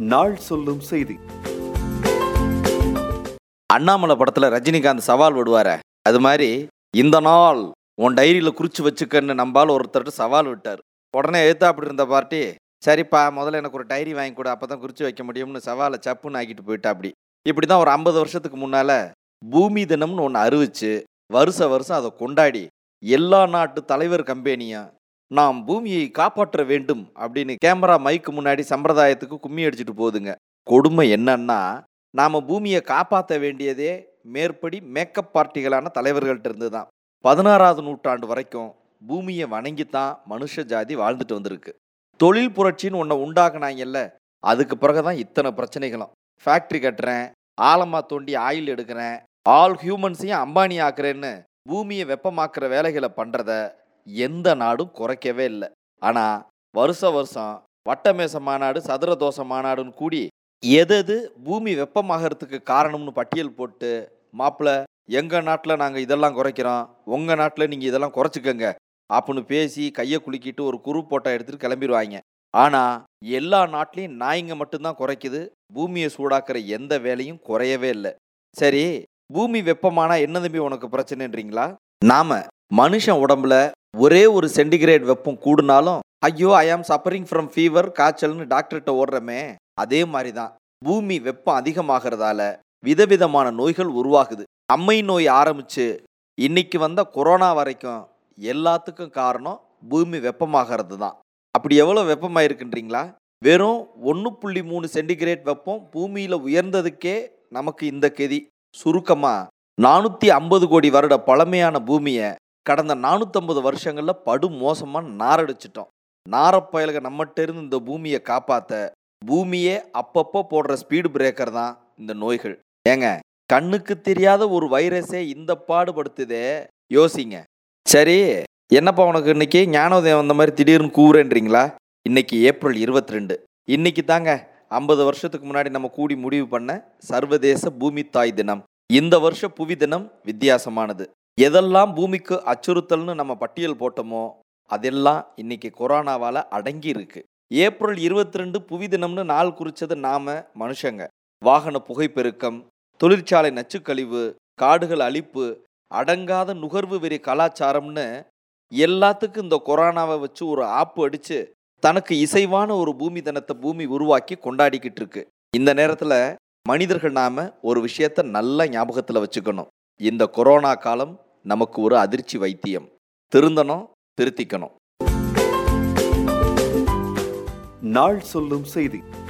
நாள் சொல்லும் செய்தி அண்ணாமலை படத்துல ரஜினிகாந்த் சவால் விடுவாரே அது மாதிரி இந்த நாள் உன் டைரியில குறிச்சு வச்சுக்கன்னு நம்பால் ஒருத்தர் சவால் விட்டார் உடனே எழுத்தா அப்படி இருந்த பார்ட்டி சரிப்பா முதல்ல எனக்கு ஒரு டைரி வாங்கி கொடு அப்பதான் குறிச்சு வைக்க முடியும்னு சவாலை சப்புன்னு ஆக்கிட்டு போயிட்டா அப்படி இப்படி தான் ஒரு ஐம்பது வருஷத்துக்கு முன்னால பூமி தினம்னு ஒன்று அறிவிச்சு வருஷ வருஷம் அதை கொண்டாடி எல்லா நாட்டு தலைவர் கம்பெனியும் நாம் பூமியை காப்பாற்ற வேண்டும் அப்படின்னு கேமரா மைக்கு முன்னாடி சம்பிரதாயத்துக்கு கும்மி அடிச்சுட்டு போகுதுங்க கொடுமை என்னன்னா நாம பூமியை காப்பாற்ற வேண்டியதே மேற்படி மேக்கப் பார்ட்டிகளான தலைவர்கள்ட்ட இருந்து தான் பதினாறாவது நூற்றாண்டு வரைக்கும் பூமியை வணங்கித்தான் மனுஷ ஜாதி வாழ்ந்துட்டு வந்திருக்கு தொழில் புரட்சின்னு ஒன்றை உண்டாக்குனாங்கல்ல அதுக்கு பிறகுதான் இத்தனை பிரச்சனைகளும் ஃபேக்ட்ரி கட்டுறேன் ஆழமா தோண்டி ஆயில் எடுக்கிறேன் ஆல் ஹியூமன்ஸையும் அம்பானி ஆக்குறேன்னு பூமியை வெப்பமாக்குற வேலைகளை பண்றத எந்த நாடும் குறைக்கவே இல்லை ஆனா வருஷ வருஷம் வட்டமேச மாநாடு சதுர தோசை மாநாடுன்னு கூடி எதது பூமி வெப்பமாகறதுக்கு காரணம்னு பட்டியல் போட்டு மாப்பிள்ள எங்க நாட்டில் நாங்கள் இதெல்லாம் குறைக்கிறோம் உங்க நாட்டில் நீங்க இதெல்லாம் குறைச்சிக்கங்க அப்படின்னு பேசி கையை குலுக்கிட்டு ஒரு குரு போட்டோ எடுத்துட்டு கிளம்பிடுவாங்க ஆனா எல்லா நாட்டிலையும் நாய்ங்க மட்டும்தான் குறைக்குது பூமியை சூடாக்குற எந்த வேலையும் குறையவே இல்லை சரி பூமி வெப்பமானா என்ன தம்பி உனக்கு பிரச்சனைன்றீங்களா நாம மனுஷன் உடம்புல ஒரே ஒரு சென்டிகிரேட் வெப்பம் கூடுனாலும் ஐயோ ஐ ஆம் சப்பரிங் ஃப்ரம் ஃபீவர் காய்ச்சல்னு டாக்டர்கிட்ட ஓடுறமே அதே மாதிரி தான் பூமி வெப்பம் அதிகமாகிறதால விதவிதமான நோய்கள் உருவாகுது அம்மை நோய் ஆரம்பிச்சு இன்னைக்கு வந்த கொரோனா வரைக்கும் எல்லாத்துக்கும் காரணம் பூமி வெப்பமாகிறது தான் அப்படி எவ்வளோ வெப்பமாயிருக்குன்றீங்களா வெறும் ஒன்று புள்ளி மூணு சென்டிகிரேட் வெப்பம் பூமியில் உயர்ந்ததுக்கே நமக்கு இந்த கெதி சுருக்கமாக நானூற்றி ஐம்பது கோடி வருட பழமையான பூமியை கடந்த நானூற்றம்பது வருஷங்களில் படு மோசமாக நாரடிச்சிட்டோம் நாரப்பயலுக நம்மகிட்ட இருந்து இந்த பூமியை காப்பாற்ற பூமியே அப்பப்போ போடுற ஸ்பீடு பிரேக்கர் தான் இந்த நோய்கள் ஏங்க கண்ணுக்கு தெரியாத ஒரு வைரஸே இந்த பாடுபடுத்துதே யோசிங்க சரி என்னப்பா உனக்கு இன்னைக்கு ஞானோதயம் வந்த மாதிரி திடீர்னு கூறேன்றீங்களா இன்னைக்கு ஏப்ரல் இருபத்தி ரெண்டு இன்னைக்கு தாங்க ஐம்பது வருஷத்துக்கு முன்னாடி நம்ம கூடி முடிவு பண்ண சர்வதேச பூமி தாய் தினம் இந்த வருஷ புவி தினம் வித்தியாசமானது எதெல்லாம் பூமிக்கு அச்சுறுத்தல்னு நம்ம பட்டியல் போட்டோமோ அதெல்லாம் இன்னைக்கு கொரோனாவால அடங்கி இருக்கு ஏப்ரல் இருபத்தி ரெண்டு புவி தினம்னு நாள் குறிச்சது நாம மனுஷங்க வாகன புகைப்பெருக்கம் தொழிற்சாலை நச்சுக்கழிவு காடுகள் அழிப்பு அடங்காத நுகர்வு வெறி கலாச்சாரம்னு எல்லாத்துக்கும் இந்த கொரோனாவை வச்சு ஒரு ஆப்பு அடிச்சு தனக்கு இசைவான ஒரு பூமி தினத்தை பூமி உருவாக்கி கொண்டாடிக்கிட்டு இருக்கு இந்த நேரத்தில் மனிதர்கள் நாம ஒரு விஷயத்த நல்ல ஞாபகத்தில் வச்சுக்கணும் இந்த கொரோனா காலம் நமக்கு ஒரு அதிர்ச்சி வைத்தியம் திருந்தணும் திருத்திக்கணும் நாள் சொல்லும் செய்தி